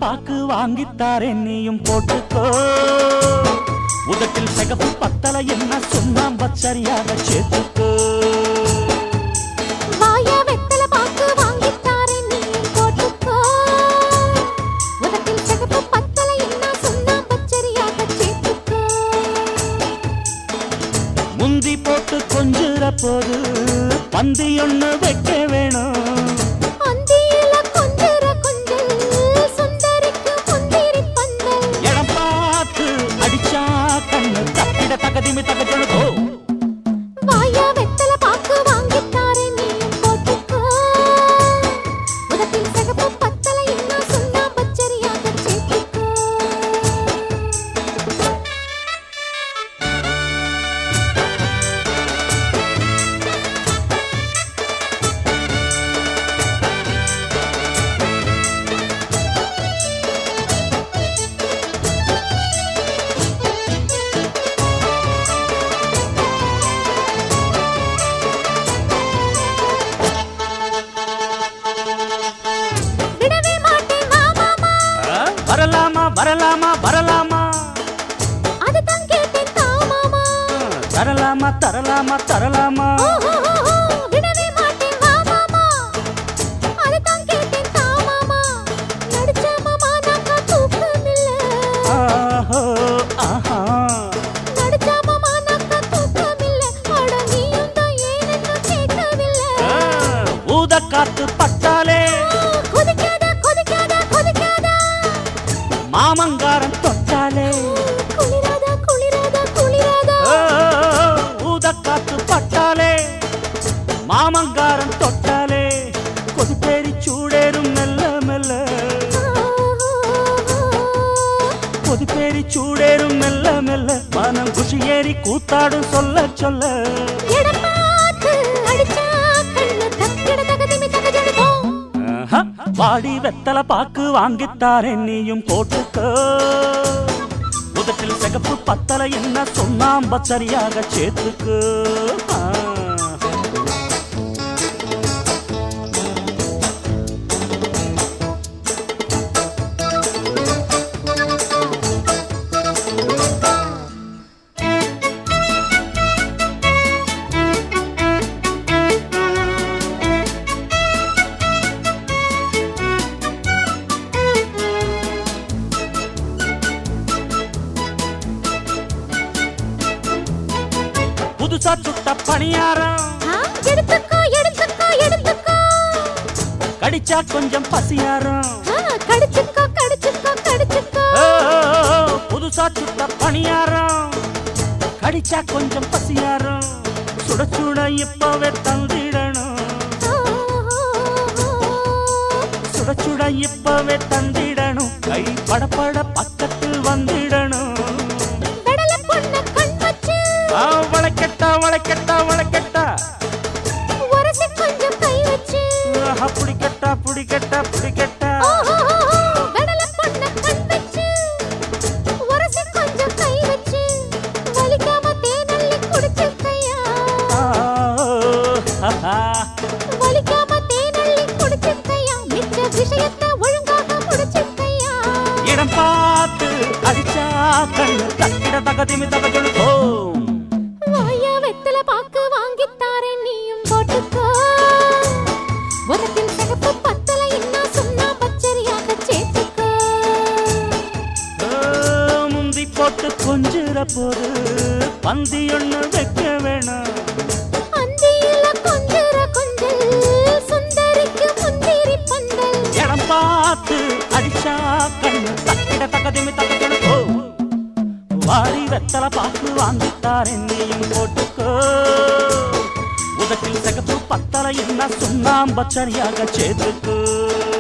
பாக்கு வாங்கித்தாரேன் நீயும் போட்டுக்கோ உதட்டில் சிகப்பு பத்தல என்ன சுண்ணாம்ப சரியாக சேர்த்துக்கோ வாயா வெத்தல பாக்கு வாங்கித்தாரேன் நீயும் போட்டுக்கோ உதட்டில் சிகப்பு பத்தலை என்ன சுண்ணாம்பு சரியாக சேர்த்துக்கோ முந்தி போட்டு கொஞ்சுற போது பந்தி ஒண்ணு வைக்க வேணும் அந்தியில கொஞ்சர கொஞ்சல் சுந்தரிக்கு முந்திரி பந்தல் இடம் பார்த்து அடிச்சா கண்ணு தப்பிட தகதிமி தகஜொழுதோ வாயா வெத்தல பாக்கு வாங்கித்தாரேன் நீயும் போட்டுக்கோ உதட்டில் சிகப்பு பத்தலை என்ன சுண்ணாம்பு சரியாக சேர்த்துக்கோ விடவே மாட்டேன் வா மாமா வரலாமா வரலாமா வரலாமா அதுதான் கேட்டேன் தா மாமா தரலாமா தரலாமா தரலாமா ஓஹோஹோஹோ, விடவே மாட்டேன் வா மாமா அதுதான் கேட்டேன் தா மாமா நடிச்ச மாமா நாக்கா தூக்கமில்ல ஆஹோ, ஆஹா. நடிச்ச மாமா நாக்கா தூக்கமில்ல அட நீயும் தான் ஏனென்னு கேட்கவில்லை ஆ, ஊத காத்து பட்டாலே ஆ, கொதிக்காத கொதிக்காத கொதிக்காத மாமங்காரன் தொட்டாலே குளிராத குளிராத குளிராத ஓ, ஊத காத்து பட்டாலே மாமங்காரன் தொட்டாலே கொதிப்பேரி சூடேறும் மெல்ல மெல்ல கொதிப்பேரி சூடேறும் மெல்ல மெல்ல மனம் குஷியேறி கூத்தாடும் சொல்ல சொல்ல இடம் பார்த்து அடிச்சா கண்ணு தக்கிட தகதிமி தகஜடுதோம் ஆஹா, வாடி வெத்தல பாக்கு வாங்கித்தாரேன் நீயும் போட்டுக்கோ உதட்டில் சிகப்பு பத்தல என்ன சொன்னாம்ப சரியாக சேர்த்துக்கு ஆ. புதுசா சுட்ட பணியாரம் ஆ, எடுத்துக்கோ எடுத்துக்கோ எடுத்துக்கோ கடிச்சா கொஞ்சம் பசியாரம் ஆ, கடிச்சுக்கோ கடிச்சுக்கோ கடிச்சுக்கோ ஓ, புதுசா சுட்ட பணியாரம் கடிச்சா கொஞ்சம் பசியாரம் சுட சுட இப்பவே தந்திடணும் சுட சுட இப்பவே தந்திடணும் கை படபட பக்கத்தில் வந்திடணும் வெடல பொண்ண கண் வச்சு ஆ, வளைக்கட்டா வளைக்கட்டா வளைக்கட்டா உரசி கொஞ்சம் கை வச்சு ஆஹா, புடிக்கட்டா புடிக்கட்டா புடிக்கட்டா வெடல பொண்ண கண் வச்சு உரசி கொஞ்சம் கை வச்சு வலிக்காம தேனள்ளி குடிச்சுக்கையா ஆ, ஆஹா. வலிக்காம தேனள்ளி குடிச்சுக்கையா மிச்ச விஷயத்தை ஒழுங்காக முடிச்சுக்கையா இடம் பார்த்து அடிச்சா கண்ணு தக்கிட தகதிமி தகஜொழுதோம் வாயா வெத்தல பாக்கு வாங்கித்தாரேன் நீயும் போட்டுக்கோ உனக்கின் சிகப்பு பத்தல என்ன சொன்னா பச்சரியாக சேர்த்துக்கோ ஓ, முந்தி போட்டு கொஞ்சுற போது பந்தி ஒண்ணு வைக்க வேணாம் அந்தியில கொஞ்சர கொஞ்சல் சுந்தரிக்கு முந்திரி பந்தல் இடம் பார்த்து அடிச்சா கண்ணு தக்கிட தகதிமி தகஜொழுதோ வாரி வெத்தல பாக்கு வாங்கித்தாரேன் நீயும் போட்டுக்கோ உதட்டில் சிகப்பு பத்தல என்ன சுண்ணாம்ப சரியாக சேர்த்துக்கோ